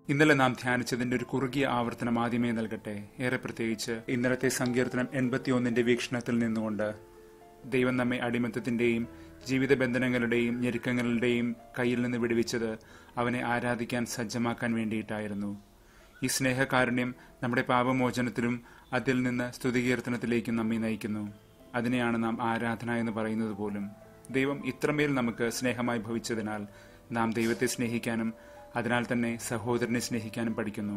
ഇന്നലെ നാം ധ്യാനിച്ചതിന്റെ ഒരു കുറുകിയ ആവർത്തനം ആദ്യമേ നൽകട്ടെ ഏറെ പ്രത്യേകിച്ച് ഇന്നലത്തെ സങ്കീർത്തനം എൺപത്തിയൊന്നിന്റെ വീക്ഷണത്തിൽ നിന്നുകൊണ്ട് ദൈവം നമ്മെ അടിമത്തത്തിന്റെയും ജീവിത ബന്ധനങ്ങളുടെയും ഞെരുക്കങ്ങളുടെയും കയ്യിൽ നിന്ന് വിടുവിച്ചത് അവനെ ആരാധിക്കാൻ സജ്ജമാക്കാൻ വേണ്ടിയിട്ടായിരുന്നു ഈ സ്നേഹകാരുണ്യം നമ്മുടെ പാപമോചനത്തിലും അതിൽ നിന്ന് സ്തുതികീർത്തനത്തിലേക്കും നമ്മെ നയിക്കുന്നു അതിനെയാണ് നാം ആരാധന എന്ന് പറയുന്നത് പോലും ദൈവം ഇത്രമേൽ നമുക്ക് സ്നേഹമായി ഭവിച്ചതിനാൽ നാം ദൈവത്തെ സ്നേഹിക്കാനും അതിനാൽ തന്നെ സഹോദരനെ സ്നേഹിക്കാനും പഠിക്കുന്നു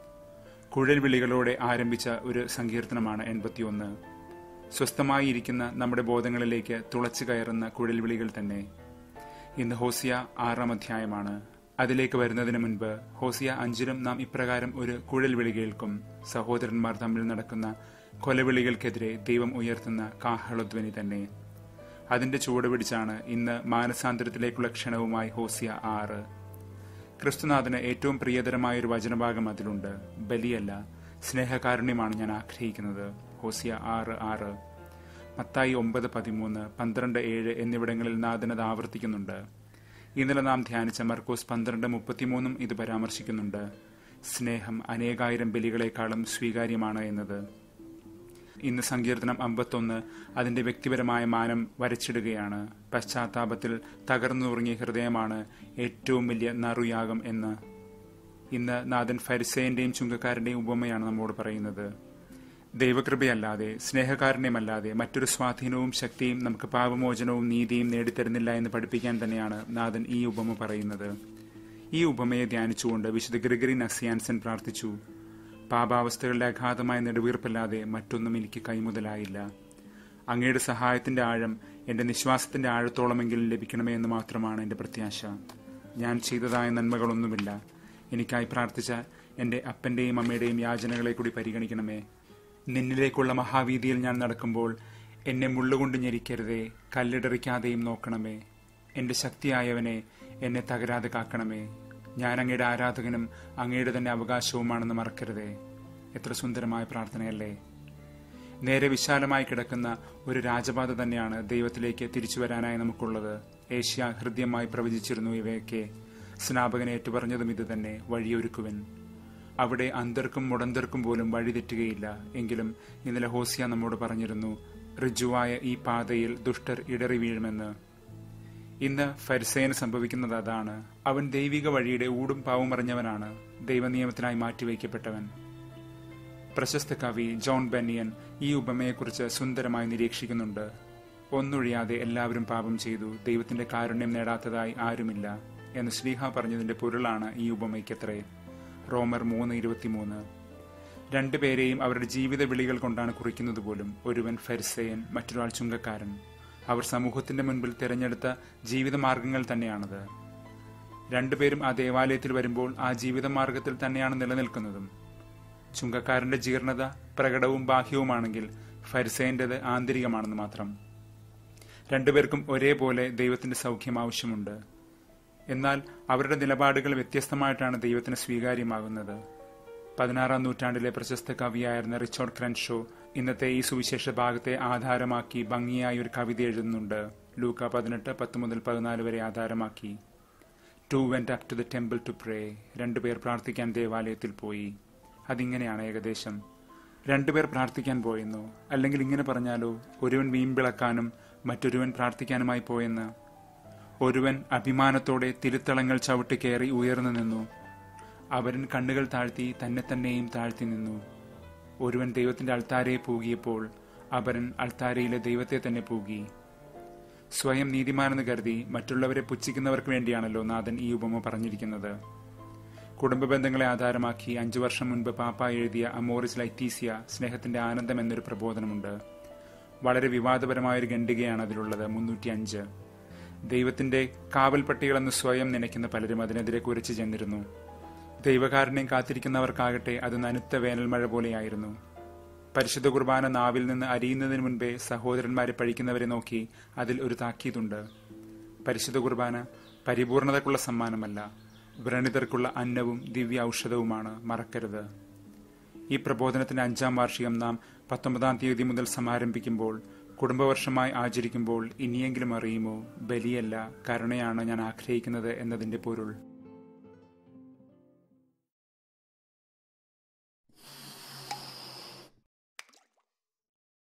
കുഴൽ വിളികളോടെ ആരംഭിച്ച ഒരു സങ്കീർത്തനമാണ് എൺപത്തിയൊന്ന് സ്വസ്ഥമായി ഇരിക്കുന്ന നമ്മുടെ ബോധങ്ങളിലേക്ക് തുളച്ചു കയറുന്ന കുഴൽ വിളികൾ തന്നെ ഇന്ന് ഹോസിയ ആറാം അധ്യായമാണ് അതിലേക്ക് വരുന്നതിന് മുൻപ് ഹോസിയ അഞ്ചിലും നാം ഇപ്രകാരം ഒരു കുഴൽ വിളി കേൾക്കും സഹോദരന്മാർ തമ്മിൽ നടക്കുന്ന കൊലവിളികൾക്കെതിരെ ദൈവം ഉയർത്തുന്ന കാഹളധ്വനി തന്നെ അതിന്റെ ചുവട് പിടിച്ചാണ് ഇന്ന് മാനസാന്തരത്തിലേക്കുള്ള ക്ഷണവുമായി ഹോസിയ ആറ് ക്രിസ്തുനാഥന് ഏറ്റവും പ്രിയതരമായ ഒരു വചനഭാഗം അതിലുണ്ട് ബലിയല്ല സ്നേഹകാരുണ്യമാണ് ഞാൻ ആഗ്രഹിക്കുന്നത് ഹോസിയ ആറ് ആറ് മത്തായി ഒമ്പത് പതിമൂന്ന് പന്ത്രണ്ട് ഏഴ് എന്നിവിടങ്ങളിൽ നാഥനത് ആവർത്തിക്കുന്നുണ്ട് ഇന്നലെ നാം ധ്യാനിച്ച മർക്കോസ് പന്ത്രണ്ട് മുപ്പത്തിമൂന്നും ഇത് പരാമർശിക്കുന്നുണ്ട് സ്നേഹം അനേകായിരം ബലികളെക്കാളും സ്വീകാര്യമാണ് എന്നത് ഇന്ന് സങ്കീർത്തനം അമ്പത്തൊന്ന് അതിന്റെ വ്യക്തിപരമായ മാനം വരച്ചിടുകയാണ് പശ്ചാത്താപത്തിൽ തകർന്നുറങ്ങിയ ഹൃദയമാണ് ഏറ്റവും വലിയ നറുയാഗം എന്ന് ഇന്ന് നാഥൻ ഫരിസേന്റെയും ചുങ്കക്കാരന്റെയും ഉപമയാണ് നമ്മോട് പറയുന്നത് ദൈവകൃപയല്ലാതെ സ്നേഹകാരുണ്യമല്ലാതെ മറ്റൊരു സ്വാധീനവും ശക്തിയും നമുക്ക് പാപമോചനവും നീതിയും നേടിത്തരുന്നില്ല എന്ന് പഠിപ്പിക്കാൻ തന്നെയാണ് നാഥൻ ഈ ഉപമ പറയുന്നത് ഈ ഉപമയെ ധ്യാനിച്ചുകൊണ്ട് വിശുദ്ധ ഗ്രിഗറി നസിയാൻസൻ പ്രാർത്ഥിച്ചു പാപാവസ്ഥകളുടെ അഗാധമായ നെടുവീർപ്പല്ലാതെ മറ്റൊന്നും എനിക്ക് കൈമുതലായില്ല അങ്ങയുടെ സഹായത്തിന്റെ ആഴം എന്റെ നിശ്വാസത്തിന്റെ ആഴത്തോളമെങ്കിലും ലഭിക്കണമേ എന്ന് മാത്രമാണ് എന്റെ പ്രത്യാശ ഞാൻ ചെയ്തതായ നന്മകളൊന്നുമില്ല എനിക്കായി പ്രാർത്ഥിച്ച എന്റെ അപ്പന്റെയും അമ്മയുടെയും യാചനകളെ കൂടി പരിഗണിക്കണമേ നിന്നിലേക്കുള്ള മഹാവീതിയിൽ ഞാൻ നടക്കുമ്പോൾ എന്നെ മുള്ളുകൊണ്ട് ഞെരിക്കരുതേ കല്ലിടറിക്കാതെയും നോക്കണമേ എന്റെ ശക്തിയായവനെ എന്നെ തകരാതെ കാക്കണമേ ഞാൻ അങ്ങയുടെ ആരാധകനും അങ്ങയുടെ തന്നെ അവകാശവുമാണെന്ന് മറക്കരുതേ എത്ര സുന്ദരമായ പ്രാർത്ഥനയല്ലേ നേരെ വിശാലമായി കിടക്കുന്ന ഒരു രാജപാത തന്നെയാണ് ദൈവത്തിലേക്ക് തിരിച്ചു വരാനായി നമുക്കുള്ളത് ഏഷ്യ ഹൃദ്യമായി പ്രവചിച്ചിരുന്നു ഇവയൊക്കെ സ്നാപകൻ ഏറ്റുപറഞ്ഞതും ഇത് തന്നെ വഴിയൊരുക്കുവൻ അവിടെ അന്തർക്കും മുടന്തർക്കും പോലും വഴി തെറ്റുകയില്ല എങ്കിലും ഇന്നലെ ഹോസിയ നമ്മോട് പറഞ്ഞിരുന്നു ഋജുവായ ഈ പാതയിൽ ദുഷ്ടർ ഇടറി വീഴുമെന്ന് ഇന്ന് ഫരിസേന് സംഭവിക്കുന്നത് അതാണ് അവൻ ദൈവിക വഴിയുടെ ഊടും പാവും അറിഞ്ഞവനാണ് ദൈവനിയമത്തിനായി മാറ്റിവെക്കപ്പെട്ടവൻ പ്രശസ്ത കവി ജോൺ ബെന്നിയൻ ഈ ഉപമയെക്കുറിച്ച് സുന്ദരമായി നിരീക്ഷിക്കുന്നുണ്ട് ഒന്നൊഴിയാതെ എല്ലാവരും പാപം ചെയ്തു ദൈവത്തിന്റെ കാരുണ്യം നേടാത്തതായി ആരുമില്ല എന്ന് ശ്രീഹ പറഞ്ഞതിന്റെ പൊരുളാണ് ഈ ഉപമയ്ക്കത്രേ റോമർ മൂന്ന് ഇരുപത്തിമൂന്ന് രണ്ടുപേരെയും അവരുടെ ജീവിത വിളികൾ കൊണ്ടാണ് കുറിക്കുന്നത് പോലും ഒരുവൻ ഫരിസയൻ മറ്റൊരാൾ ചുങ്കക്കാരൻ അവർ സമൂഹത്തിന്റെ മുൻപിൽ തിരഞ്ഞെടുത്ത ജീവിതമാർഗങ്ങൾ തന്നെയാണത് രണ്ടുപേരും ആ ദേവാലയത്തിൽ വരുമ്പോൾ ആ ജീവിതമാർഗത്തിൽ തന്നെയാണ് നിലനിൽക്കുന്നതും ചുങ്കക്കാരന്റെ ജീർണത പ്രകടവും ബാഹ്യവുമാണെങ്കിൽ ഫരിസേന്റേത് ആന്തരികമാണെന്ന് മാത്രം രണ്ടുപേർക്കും ഒരേപോലെ ദൈവത്തിന്റെ സൗഖ്യം ആവശ്യമുണ്ട് എന്നാൽ അവരുടെ നിലപാടുകൾ വ്യത്യസ്തമായിട്ടാണ് ദൈവത്തിന് സ്വീകാര്യമാകുന്നത് പതിനാറാം നൂറ്റാണ്ടിലെ പ്രശസ്ത കവിയായിരുന്ന റിച്ചോർഡ് ക്രൻഷോ ഇന്നത്തെ ഈ സുവിശേഷ ഭാഗത്തെ ആധാരമാക്കി ഭംഗിയായി ഒരു കവിത എഴുതുന്നുണ്ട് ലൂക്ക പതിനെട്ട് പത്ത് മുതൽ പതിനാല് വരെ ആധാരമാക്കി to went up to the temple to pray രണ്ടുപേർ പ്രാർത്ഥിക്കാൻ ദേവാലയത്തിൽ പോയി അതിങ്ങനെയാണ് ഏകദേശം രണ്ടുപേർ പ്രാർത്ഥിക്കാൻ പോയെന്നു അല്ലെങ്കിൽ ഇങ്ങനെ പറഞ്ഞാലോ ഒരുവൻ വീമ്പിളക്കാനും മറ്റൊരുവൻ പ്രാർത്ഥിക്കാനുമായി പോയെന്ന് ഒരുവൻ അഭിമാനത്തോടെ തിരുത്തളങ്ങൾ ചവിട്ടിക്കയറി ഉയർന്നു നിന്നു അവരൻ കണ്ണുകൾ താഴ്ത്തി തന്നെ തന്നെയും താഴ്ത്തി നിന്നു ഒരുവൻ ദൈവത്തിന്റെ അൾത്താരയെ പൂകിയപ്പോൾ അവരൻ അൾത്താരയിലെ ദൈവത്തെ തന്നെ പൂകി സ്വയം നീതിമാനെന്ന് കരുതി മറ്റുള്ളവരെ പുച്ഛിക്കുന്നവർക്ക് വേണ്ടിയാണല്ലോ നാഥൻ ഈ ഉപമ പറഞ്ഞിരിക്കുന്നത് കുടുംബ ബന്ധങ്ങളെ ആധാരമാക്കി അഞ്ചു വർഷം മുൻപ് പാപ്പ എഴുതിയ അമോറിസ് ലൈറ്റീസിയ സ്നേഹത്തിന്റെ ആനന്ദം എന്നൊരു പ്രബോധനമുണ്ട് വളരെ വിവാദപരമായൊരു ഖണ്ഡികയാണ് അതിലുള്ളത് മുന്നൂറ്റി അഞ്ച് ദൈവത്തിന്റെ കാവൽപ്പട്ടികളെന്ന് സ്വയം നനയ്ക്കുന്ന പലരും അതിനെതിരെ കുരച്ചു ചെന്നിരുന്നു ദൈവകാരനെയും കാത്തിരിക്കുന്നവർക്കാകട്ടെ അത് നനുത്ത വേനൽമഴ പോലെയായിരുന്നു പരിശുദ്ധ കുർബാന നാവിൽ നിന്ന് അരിയുന്നതിന് മുൻപേ സഹോദരന്മാരെ പഴിക്കുന്നവരെ നോക്കി അതിൽ ഒരു താക്കീതുണ്ട് പരിശുദ്ധ കുർബാന പരിപൂർണതക്കുള്ള സമ്മാനമല്ല വ്രണിതർക്കുള്ള അന്നവും ദിവ്യ ഔഷധവുമാണ് മറക്കരുത് ഈ പ്രബോധനത്തിന്റെ അഞ്ചാം വാർഷികം നാം പത്തൊമ്പതാം തീയതി മുതൽ സമാരംഭിക്കുമ്പോൾ കുടുംബവർഷമായി ആചരിക്കുമ്പോൾ ഇനിയെങ്കിലും അറിയുമോ ബലിയല്ല കരുണയാണ് ഞാൻ ആഗ്രഹിക്കുന്നത് എന്നതിന്റെ പൊരുൾ